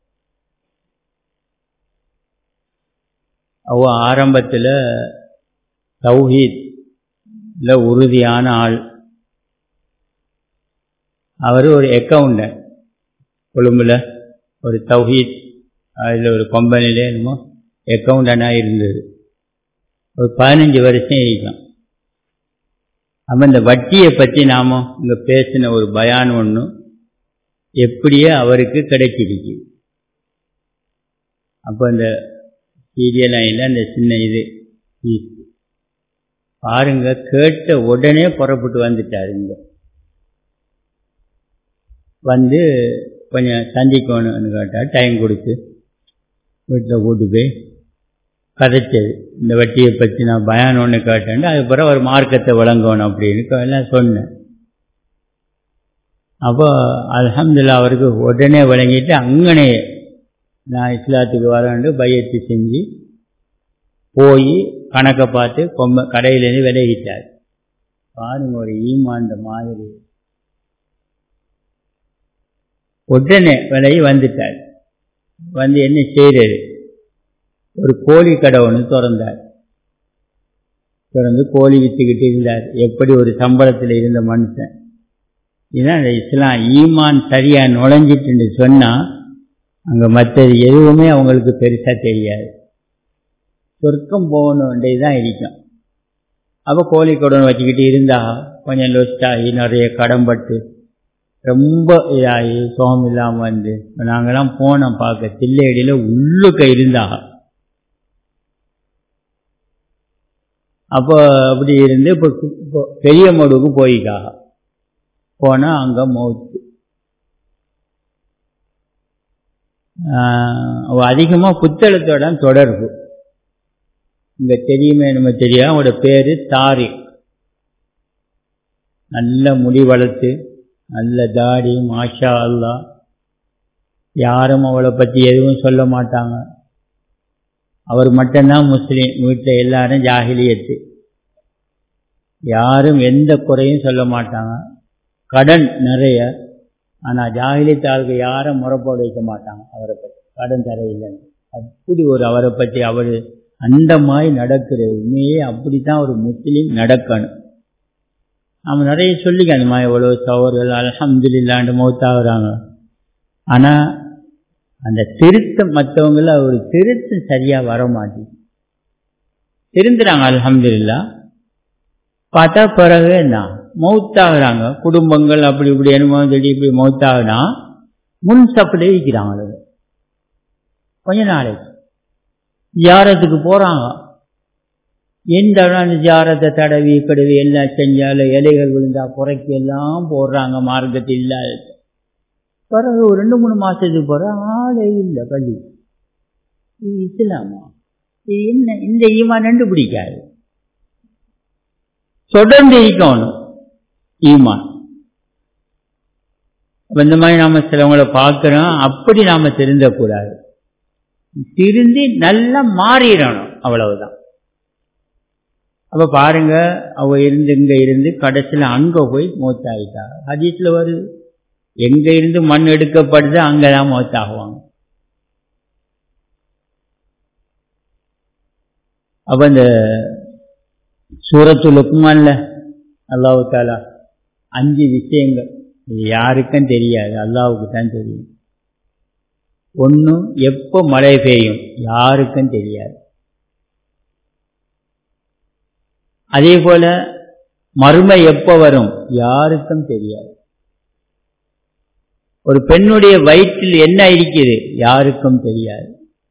அவ ஆரம்பத்தில் தௌஹீத்ல உறுதியான ஆள் அவர் ஒரு அக்கௌண்டர் கொழும்புல ஒரு தௌஹீத் அதில் ஒரு கம்பெனிலே என்னமோ அக்கௌண்டனாக இருந்தது ஒரு பதினஞ்சு வருஷம் இருக்கும் அப்போ இந்த வட்டியை பற்றி நாம் இங்கே பேசின ஒரு பயான் ஒன்று எப்படியே அவருக்கு கிடைச்சிருக்கு அப்போ இந்த சீரியல் லைனில் அந்த சின்ன இது பாருங்க கேட்ட உடனே புறப்பட்டு வந்துட்டார் இங்க வந்து கொஞ்சம் சந்திக்கணும்னு கேட்டால் டைம் கொடுத்து வீட்டில் கூட்டு போய் கதைச்சது இந்த வட்டியை பற்றி நான் பயான் ஒன்று கேட்டேன் அது பிறகு ஒரு மார்க்கத்தை வழங்கணும் அப்படின்னு எல்லாம் சொன்னேன் அப்போ அலமதுல்லா அவருக்கு உடனே வழங்கிட்டு அங்கனே நான் இஸ்லாத்துக்கு வரேன்ட்டு பையத்து செஞ்சு போய் கணக்கை பார்த்து கொம்ப கடையிலேருந்து விலகிட்டார் பாருங்க ஒரு ஈமாந்த மாதிரி உடனே விலகி வந்துட்டார் வந்து என்ன செய்யறது ஒரு கோழி கடை ஒன்று திறந்தார் திறந்து கோழி விற்றுக்கிட்டு இருந்தார் எப்படி ஒரு சம்பளத்தில் இருந்த மனுஷன் இதுதான் இந்த இஸ்லாம் ஈமான் சரியாக நுழைஞ்சிட்டுன்னு சொன்னால் அங்கே மற்றது எதுவுமே அவங்களுக்கு பெருசாக தெரியாது சொர்க்கம் போகணுன்றது தான் இருக்கும் அப்போ கோழி குடம் வச்சுக்கிட்டு இருந்தா கொஞ்சம் லொஸ்ட் ஆகி நிறைய கடன்பட்டு ரொம்ப இதாகி சோகம் இல்லாமல் வந்து நாங்கள்லாம் போனோம் பார்க்க தில்லையடியில் உள்ளுக்க இருந்தா அப்போ அப்படி இருந்து இப்போ பெரிய மடுவுக்கு போய்க்கா போனால் அங்கே மௌத்து அதிகமாக புத்தளத்தோட தொடர்பு இங்கே தெரியுமே நம்ம தெரியும் அவனோட பேர் தாரிக் நல்ல முடி வளர்த்து நல்ல தாடி மாஷா அல்லா யாரும் அவளை பற்றி எதுவும் சொல்ல மாட்டாங்க அவர் மட்டும்தான் முஸ்லீம் வீட்டில் எல்லாரும் ஜாகிலியத்து யாரும் எந்த குறையும் சொல்ல மாட்டாங்க கடன் நிறைய ஆனால் ஜாகிலியத்தாளுக்கு யாரும் முறைப்பாடு வைக்க மாட்டாங்க அவரை பற்றி கடன் தரையில்லைன்னு அப்படி ஒரு அவரை பற்றி அவர் அந்த மாதிரி நடக்கிறது உண்மையே அப்படி தான் ஒரு முஸ்லீம் நடக்கணும் நம்ம நிறைய சொல்லிக்க அந்த மாதிரி எவ்வளோ சவர்கள் அலமதுல்லாண்டு மௌத்தாகிறாங்க ஆனால் அந்த திருத்தம் மற்றவங்கள ஒரு திருத்தம் சரியாக வர மாட்டேங்குது திருந்துறாங்க அலமதுல்லா பார்த்தா பிறகு என்ன மௌத்தாகிறாங்க குடும்பங்கள் அப்படி இப்படி என்னமோ சொல்லி இப்படி மௌத்தாகினா முன் சப்பிலே இருக்கிறாங்க கொஞ்ச நாளைக்கு ஜியாரத்துக்கு போகிறாங்க எந்த அந்த ஜியாரத்தை தடவி கடவி எல்லாம் செஞ்சாலும் இலைகள் விழுந்தா குறைக்கு எல்லாம் போடுறாங்க மார்க்கத்தில் இல்லாத பிறகு ஒரு ரெண்டு மூணு மாதத்துக்கு போகிற ஆளே இல்லை பள்ளி இது இஸ்லாமா இது என்ன இந்த ஈமான் ரெண்டு பிடிக்காது தொடர்ந்து இருக்கணும் ஈமான் இந்த மாதிரி நாம சிலவங்களை பார்க்கிறோம் அப்படி நாம திருந்தக்கூடாது திருந்தி நல்லா மாறிடணும் அவ்வளவுதான் அப்ப பாருங்க அவ இருந்து இங்க இருந்து கடைசியில் அங்க போய் மூத்தாயிட்டா ஹதீஸ்ல வருது எங்க இருந்து மண் எடுக்கப்படுது அங்கதான் மூத்தாகுவாங்க அப்ப இந்த சூரத்து லுக்மான்ல அல்லாஹு தாலா அஞ்சு விஷயங்கள் இது யாருக்கும் தெரியாது அல்லாவுக்கு தான் தெரியும் ஒன்றும் எப்போ மழை பெய்யும் யாருக்கும் தெரியாது அதே போல மறுமை எப்போ வரும் யாருக்கும் தெரியாது ஒரு பெண்ணுடைய வயிற்றில் என்ன இருக்குது யாருக்கும் தெரியாது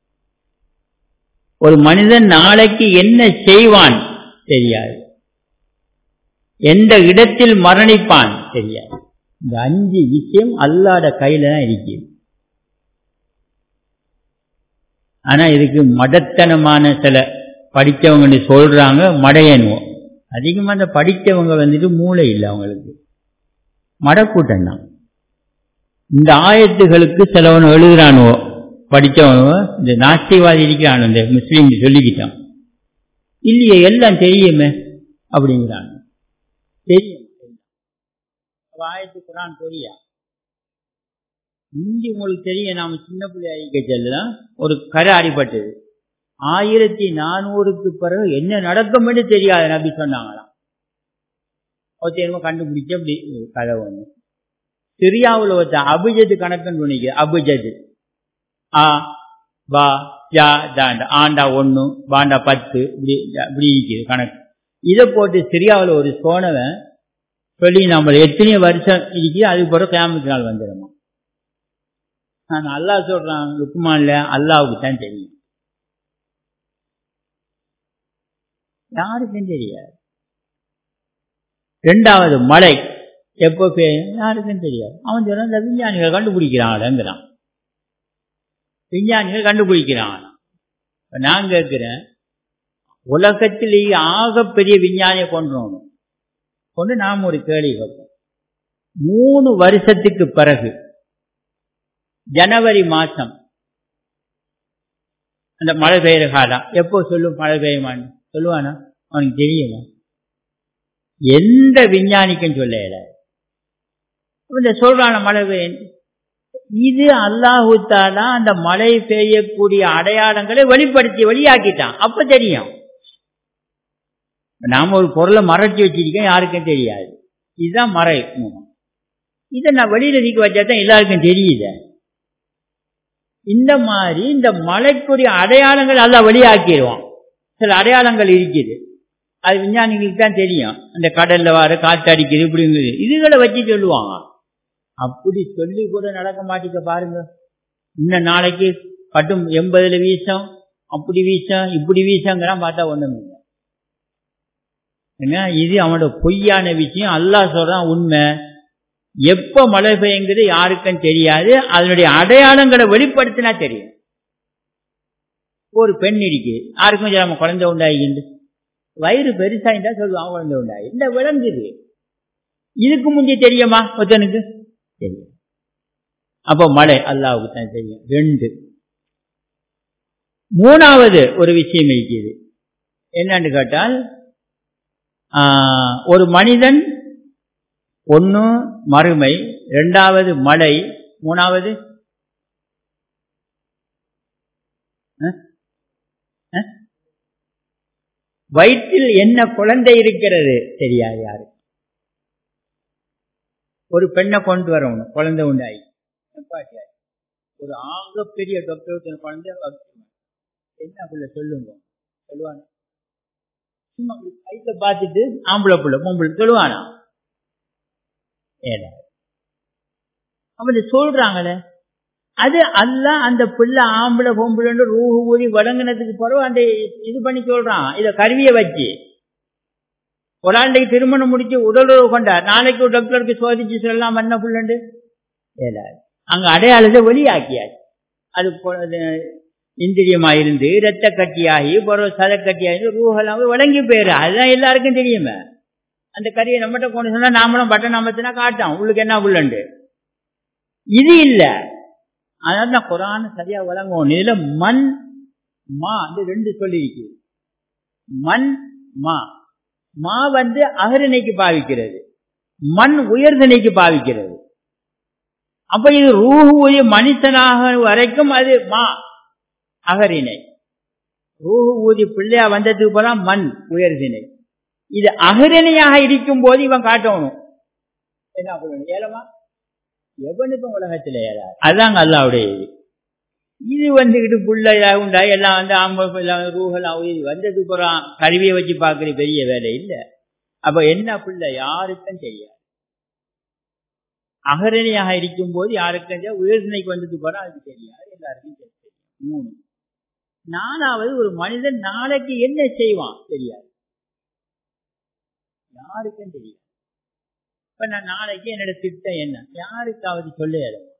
ஒரு மனிதன் நாளைக்கு என்ன செய்வான் தெரியாது எந்த இடத்தில் மரணிப்பான் தெரியாது இந்த அஞ்சு விஷயம் அல்லாட கையில தான் இருக்குது ஆனா இதுக்கு மடத்தனமான சில படித்தவங்க சொல்றாங்க மடையனுவோம் அதிகமாக அந்த படித்தவங்க வந்துட்டு மூளை இல்லை அவங்களுக்கு மடக்கூட்டம் தான் இந்த ஆயத்துகளுக்கு சிலவன் எழுதுறானுவோ படித்தவனுவோ இந்த நாஸ்திவாதி இருக்கிறானு இந்த முஸ்லீம் சொல்லிக்கிட்டான் இல்லையே எல்லாம் தெரியுமே அப்படிங்கிறாங்க தெரியும் ஆயத்து குரான் தெரியா இந்தி உங்களுக்கு தெரியும் நாம சின்ன பிள்ளை அறிக்கை செல்லாம் ஒரு கரை அடிபட்டது ஆயிரத்தி நானூறுக்கு பிறகு என்ன நடக்கும் என்று தெரியாது நபி சொன்னாங்களாம் ஒருத்தர் கண்டுபிடிச்சு அப்படி கதை ஒன்று சிரியாவில் ஒருத்தர் அபிஜது கணக்குன்னு சொன்னீங்க அபிஜது ஆ பா ஜா தாண்டா ஆண்டா ஒன்று பாண்டா பத்து இப்படி இப்படி இருக்குது கணக்கு இதை போட்டு சிரியாவில் ஒரு சோனவன் சொல்லி நம்ம எத்தனை வருஷம் இருக்குது அதுக்கு பிறகு கிராமத்து நாள் வந்துடுமா நான் அல்லா சொல்றான் லுக்குமான்ல அல்லாவுக்கு தான் தெரியும் யாருக்கும் தெரியாது ரெண்டாவது மழை எப்போ பெய்யும் யாருக்கும் தெரியாது அவன் சொன்ன இந்த விஞ்ஞானிகள் கண்டுபிடிக்கிறாங்களேங்கிறான் விஞ்ஞானிகள் கண்டுபிடிக்கிறாங்க நான் கேட்கிறேன் உலகத்திலேயே ஆகப்பெரிய விஞ்ஞானியை கொண்டு வரணும் கொண்டு நாம் ஒரு கேள்வி வைப்போம் மூணு வருஷத்துக்கு பிறகு ஜனவரி மாசம் அந்த மழை பெய்யுற காலம் எப்போ சொல்லும் மழை பெய்யுமான்னு சொல்லுவானா அவனுக்கு தெரியுமா எந்த விஞ்ஞானிக்கும் சொல்லல இந்த சொல்றான மழை பெய்யும் இது அல்லாஹுத்தாலா அந்த மழை பெய்யக்கூடிய அடையாளங்களை வெளிப்படுத்தி வெளியாக்கிட்டான் அப்ப தெரியும் நாம ஒரு பொருளை மறைச்சி வச்சிருக்கோம் யாருக்கும் தெரியாது இதுதான் மறை இதை நான் வெளியில நீக்க வச்சா தான் எல்லாருக்கும் தெரியுது இந்த மாதிரி இந்த மலைக்குரிய அடையாளங்கள் எல்லாம் வெளியாக்கிடுவான் சில அடையாளங்கள் இருக்குது அது விஞ்ஞானிகளுக்கு தான் தெரியும் அந்த கடல்ல வர காற்று அடிக்குது இப்படிங்குது இதுகளை வச்சு சொல்லுவாங்க அப்படி சொல்லி கூட நடக்க மாட்டேங்க பாருங்க இன்னும் நாளைக்கு கட்டும் எண்பதுல வீசம் அப்படி வீசம் இப்படி வீசங்கிறான் பார்த்தா ஒண்ணும் இல்லை ஏன்னா இது அவனோட பொய்யான விஷயம் அல்லாஹ் சொல்றான் உண்மை எப்ப மழை பெய்யுங்கிறது யாருக்கும் தெரியாது அதனுடைய அடையாளங்களை வெளிப்படுத்தினா தெரியும் ஒரு பெண் இருக்கு யாருக்கும் நம்ம குழந்தை உண்டாகிண்டு வயிறு பெருசா இருந்தா சொல்லுவாங்க குழந்தை உண்டாகி இந்த விளங்குது இதுக்கு முந்தைய தெரியுமா ஒருத்தனுக்கு தெரியும் அப்போ மழை அல்லாவுக்கு தான் தெரியும் ரெண்டு மூணாவது ஒரு விஷயம் இருக்குது என்னன்னு கேட்டால் ஒரு மனிதன் ஒன்று மறுமை இரண்டாவது மழை மூணாவது வயிற்றில் என்ன குழந்தை இருக்கிறது தெரியாது யாரு ஒரு பெண்ணை கொண்டு வரணும் குழந்தை உண்டாயி ஒரு ஆகப்பெரிய டாக்டர் குழந்தை என்ன புள்ள சொல்லுங்க சொல்லுவாங்க சும்மா கைத்த பார்த்துட்டு ஆம்பளை புள்ள பொம்பளை சொல்லுவானா ஏடா அப்படி சொல்றாங்களே அது அல்ல அந்த பிள்ளை ஆம்பளை பொம்பளைன்னு ரூஹு ஊதி வழங்கினதுக்கு பிறகு அந்த இது பண்ணி சொல்றான் இத கருவியை வச்சு ஒரு ஆண்டைக்கு திருமணம் முடிச்சு உடலுறவு கொண்டார் நாளைக்கு ஒரு டாக்டருக்கு சோதிச்சு சொல்லலாம் என்ன புள்ளண்டு ஏடாது அங்க அடையாளத்தை வெளியாக்கியாச்சு அது இந்திரியமாயிருந்து இரத்த கட்டியாகி பிறகு சத கட்டியாகி ரூஹெல்லாம் வழங்கி போயிரு அதுதான் எல்லாருக்கும் தெரியுமே அந்த கறியை நம்மகிட்ட கொண்டு சொன்னா நாமளும் பட்டன் அமர்த்தினா காட்டான் உள்ளுக்கு என்ன உள்ளண்டு இது இல்ல அதனால நான் குரான் சரியா வழங்குவோம் இதுல மண் மா அந்த ரெண்டு சொல்லி இருக்கு மண் மா மா வந்து அகரணைக்கு பாவிக்கிறது மண் உயர்தனைக்கு பாவிக்கிறது அப்ப இது ரூஹு உய மனுஷனாக வரைக்கும் அது மா அகரிணை ரூஹு ஊதி பிள்ளையா வந்ததுக்கு போல மண் உயர்தினை இது அகரணையாக இருக்கும் போது இவன் காட்டணும் என்ன சொல்லணும் ஏலமா எவனுக்கும் உலகத்துல ஏறாது அதாங்க அல்லாவுடைய இது இது வந்துகிட்டு புள்ள உண்டா எல்லாம் வந்து ஆம்பளை ரூஹெல்லாம் உயிர் வந்தது போறான் கருவியை வச்சு பாக்குற பெரிய வேலை இல்லை அப்ப என்ன புள்ள யாருக்கும் தெரியாது அகரணியாக இருக்கும் போது யாருக்கும் உயர்நிலைக்கு வந்தது போறான் அதுக்கு தெரியாது எல்லாருக்கும் தெரியும் மூணு நாலாவது ஒரு மனிதன் நாளைக்கு என்ன செய்வான் தெரியாது யாருக்கும் தெரியாது இப்ப நான் நாளைக்கு என்னோட திட்டம் என்ன யாருக்காவது சொல்ல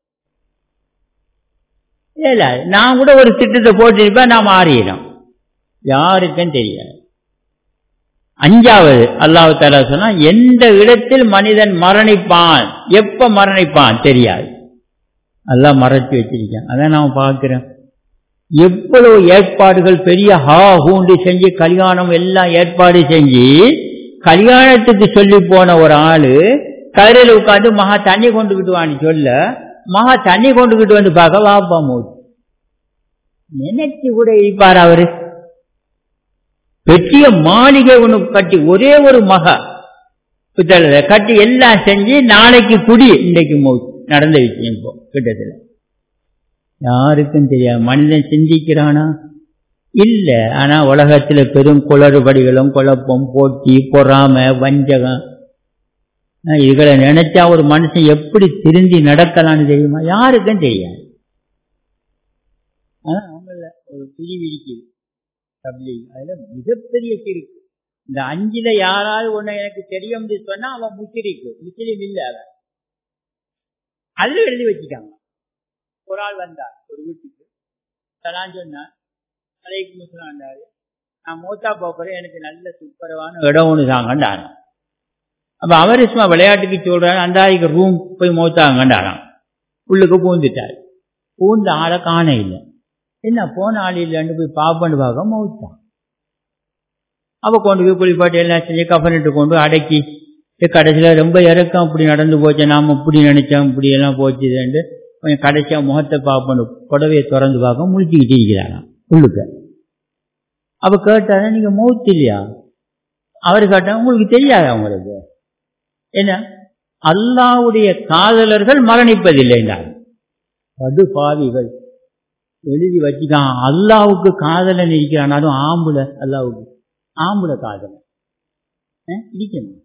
இல்ல நான் கூட ஒரு திட்டத்தை போட்டிருப்பேன் நான் மாறிடும் யாருக்கும் தெரியாது அஞ்சாவது அல்லாஹு தாலா சொன்னா எந்த இடத்தில் மனிதன் மரணிப்பான் எப்ப மரணிப்பான் தெரியாது எல்லாம் மறைச்சு வச்சிருக்கேன் அதான் நான் பார்க்கிறேன் எவ்வளவு ஏற்பாடுகள் பெரிய ஹா ஹூண்டு செஞ்சு கல்யாணம் எல்லாம் ஏற்பாடு செஞ்சு கல்யாணத்துக்கு சொல்லி போன ஒரு ஆளு கதிரையில் உட்காந்து மகா தண்ணி கொண்டுகிட்டு வான்னு சொல்ல மகா தண்ணி கொண்டுகிட்டு வந்து பார்க்க வாப்பா மோது நினைச்சு கூட இருப்பார் அவரு பெரிய மாளிகை ஒண்ணு கட்டி ஒரே ஒரு மகா புத்தகத்தை கட்டி எல்லாம் செஞ்சு நாளைக்கு குடி இன்றைக்கு நடந்த விஷயம் இப்போ கிட்டத்துல யாருக்கும் தெரியாது மனிதன் சிந்திக்கிறானா இல்ல ஆனா உலகத்துல பெரும் குளறுபடிகளும் குழப்பம் போட்டி பொறாம வஞ்சகம் இதுகளை நினைச்சா ஒரு மனுஷன் எப்படி திருந்தி நடக்கலாம்னு தெரியுமா யாருக்கும் தெரியாது ஆனா அவங்கள ஒரு பிரிவு இருக்குது தப்லீக் அதுல மிகப்பெரிய கிருக்கு இந்த அஞ்சுல யாராவது ஒண்ணு எனக்கு தெரியும் சொன்னா அவன் முஸ்லிக்கு முஸ்லீம் இல்ல அவன் அதுல எழுதி வச்சுக்காங்க ஒரு ஆள் வந்தார் ஒரு வீட்டுக்கு சலான் சொன்னார் அலைக்கு முஸ்லாண்டாரு நான் மூத்தா போக்குறேன் எனக்கு நல்ல சூப்பரவான இடம் ஒன்று தாங்கண்டாராம் அப்ப அவர் சும்மா விளையாட்டுக்கு சொல்றாரு அந்த ஆளுக்கு ரூம் போய் மூத்தாங்கண்டாராம் உள்ளுக்கு பூந்துட்டார் பூந்த ஆளை காண இல்லை என்ன போன ஆள் இல்லைன்னு போய் பாப்பன்னு பார்க்க மௌத்தான் அவ கொண்டு போய் குளிப்பாட்டு எல்லாம் செஞ்சு கஃபனிட்டு கொண்டு அடக்கி கடைசியில் ரொம்ப இறக்கம் அப்படி நடந்து போச்சு நாம இப்படி நினைச்சோம் இப்படி எல்லாம் போச்சுதுன்ட்டு கொஞ்சம் கடைசியா முகத்தை பார்ப்பணும் புடவையை திறந்து பார்க்க முழிச்சுக்கிட்டு இருக்கிறாங்க உள்ளுக்க அவ கேட்டாரு நீங்க மௌத்து இல்லையா அவர் கேட்டா உங்களுக்கு தெரியாது அவங்களுக்கு என்ன அல்லாவுடைய காதலர்கள் மரணிப்பதில்லை என்றார் படு பாவிகள் எழுதி வச்சுக்கான் அல்லாவுக்கு காதலன் இருக்கிறான் அதுவும் ஆம்புல அல்லாவுக்கு ஆம்புல காதலன் இருக்கணும்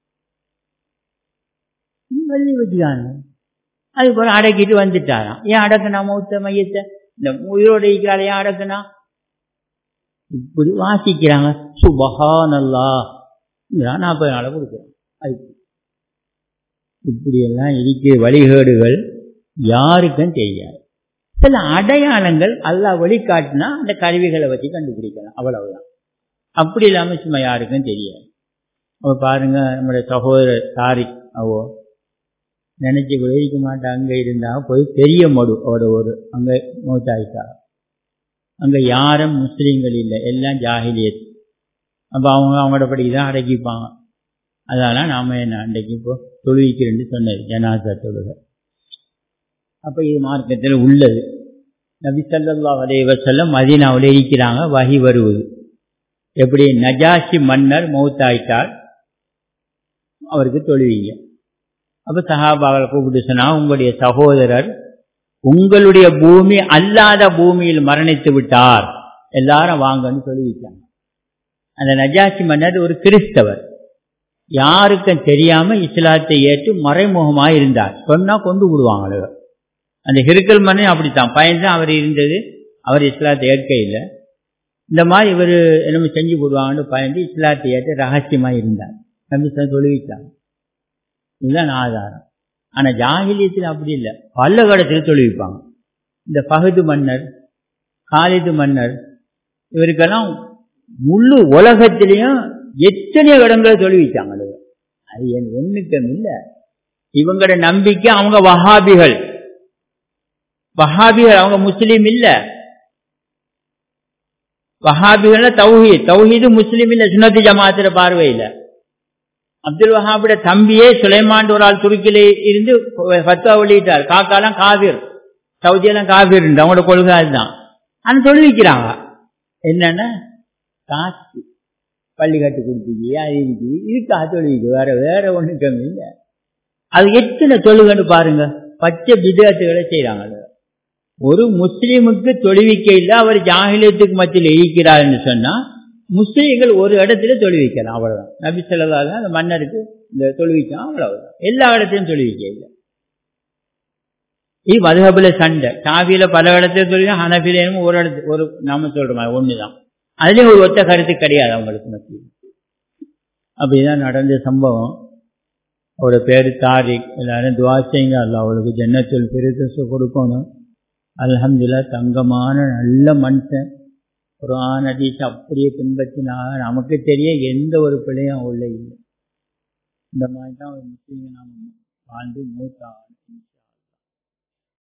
எழுதி வச்சுக்காங்க அதுக்கப்புறம் அடக்கிட்டு வந்துட்டாராம் ஏன் அடக்குனா மௌத்த மையத்தை இந்த உயிரோடு இருக்கிறாள் ஏன் அடக்குனா இப்படி வாசிக்கிறாங்க சுபஹானல்லா நாற்பது நாளை கொடுக்குறோம் அதுக்கு இப்படியெல்லாம் இருக்கிற வழிகேடுகள் யாருக்கும் தெரியாது சில அடையாளங்கள் அல்லா வழிகாட்டினா அந்த கருவிகளை வச்சு கண்டுபிடிக்கலாம் அவ்வளவுதான் அப்படி இல்லாம சும்மா யாருக்கும் தெரியாது அவ பாருங்க நம்முடைய சகோதரர் தாரிக் அவோ நினைச்சு கூட இருக்க மாட்டேன் அங்க இருந்தா போய் பெரிய மடு அவட ஒரு அங்க மூத்தாயிட்டா அங்க யாரும் முஸ்லீம்கள் இல்லை எல்லாம் ஜாகிலியத் அப்ப அவங்க அவங்களோட படிதான் அடக்கிப்பாங்க அதனால நாம என்ன அன்றைக்கு இப்போ தொழுவிக்கிறேன்னு சொன்னது ஜனாசா தொழுகை அப்ப இது மார்க்கத்தில் உள்ளது நபி சல்லா அலைவ செல்லம் மதீனாவில் இருக்கிறாங்க வகி வருவது எப்படி நஜாஷி மன்னர் மௌத்தாயிட்டால் அவருக்கு தொழுவீங்க அப்ப சஹாபாவை கூப்பிட்டு சொன்னா உங்களுடைய சகோதரர் உங்களுடைய பூமி அல்லாத பூமியில் மரணித்து விட்டார் எல்லாரும் வாங்கன்னு சொல்லிவிட்டாங்க அந்த நஜாசி மன்னர் ஒரு கிறிஸ்தவர் யாருக்கும் தெரியாம இஸ்லாத்தை ஏற்று மறைமுகமாக இருந்தார் சொன்னா கொண்டு விடுவாங்க அந்த ஹிருக்கல் மன்னன் அப்படித்தான் பயந்து அவர் இருந்தது அவர் இஸ்லாத்தை ஏற்க இல்லை இந்த மாதிரி இவர் என்ன செஞ்சு போடுவாங்கன்னு பயந்து இஸ்லாத்தை ஏற்று ரகசியமாக இருந்தார் நம்பி தொழுவிட்டாங்க இதுதான் ஆதாரம் ஆனா ஜாகிலியத்தில் அப்படி இல்லை பல கடத்தில் தொழுவிப்பாங்க இந்த பகுது மன்னர் காலிது மன்னர் இவருக்கெல்லாம் முழு உலகத்திலையும் எத்தனை இடங்களை தொழுவிச்சாங்க அது என் ஒண்ணுக்கம் இல்லை இவங்களோட நம்பிக்கை அவங்க வஹாபிகள் வஹாபிகள் அவங்க முஸ்லீம் இல்ல வஹாபிகள் தௌஹீத் தௌஹீது முஸ்லீம் இல்ல சுனத்தி ஜமாத்திர பார்வையில் அப்துல் வஹாபுடைய தம்பியே சுலைமான் ஒரு ஆள் துருக்கில இருந்து ஃபத்வா வெளியிட்டார் காக்காலாம் காவிர் சவுதியெல்லாம் காவிர் அவங்களோட கொள்கை அதுதான் ஆனா தொழுவிக்கிறாங்க என்னன்னா காசு பள்ளி கட்டு கொடுத்தீங்க அறிவிக்கு இதுக்காக தொழுவிக்கு வேற வேற ஒண்ணு கம்மி இல்லை அது எத்தனை தொழுகன்னு பாருங்க பச்சை விதத்துகளை செய்யறாங்க ஒரு முஸ்லீமுக்கு தொழுவிக்க இல்லை அவர் ஜாகிலியத்துக்கு மத்தியில் இருக்கிறார்னு சொன்னா முஸ்லீம்கள் ஒரு இடத்துல தொழுவிக்கலாம் அவ்வளவுதான் நபி சொல்லதாக அந்த மன்னருக்கு இந்த தொழுவிக்கலாம் அவ்வளவுதான் எல்லா இடத்திலும் தொழுவிக்க இல்லை இது மதுகபுல சண்டை காவியில பல இடத்துல தொழிலும் ஹனபிலேனும் ஒரு இடத்து ஒரு நாம சொல்றோம் ஒண்ணுதான் அதுலயும் ஒரு ஒத்த கருத்து கிடையாது அவங்களுக்கு மத்தியில் அப்படிதான் நடந்த சம்பவம் அவரோட பேரு தாரிக் எல்லாரும் துவா செய்யுங்க அல்ல அவளுக்கு ஜன்னத்தில் பெருசு கொடுக்கணும் அலமதுல்லா தங்கமான நல்ல மனுஷன் குரான் ஹதீஸ் அப்படியே பின்பற்றினா நமக்கு தெரிய எந்த ஒரு பிள்ளையும் உள்ள இல்லை இந்த மாதிரி தான் ஒரு முஸ்லீமை நாம் வாழ்ந்து மூத்தான்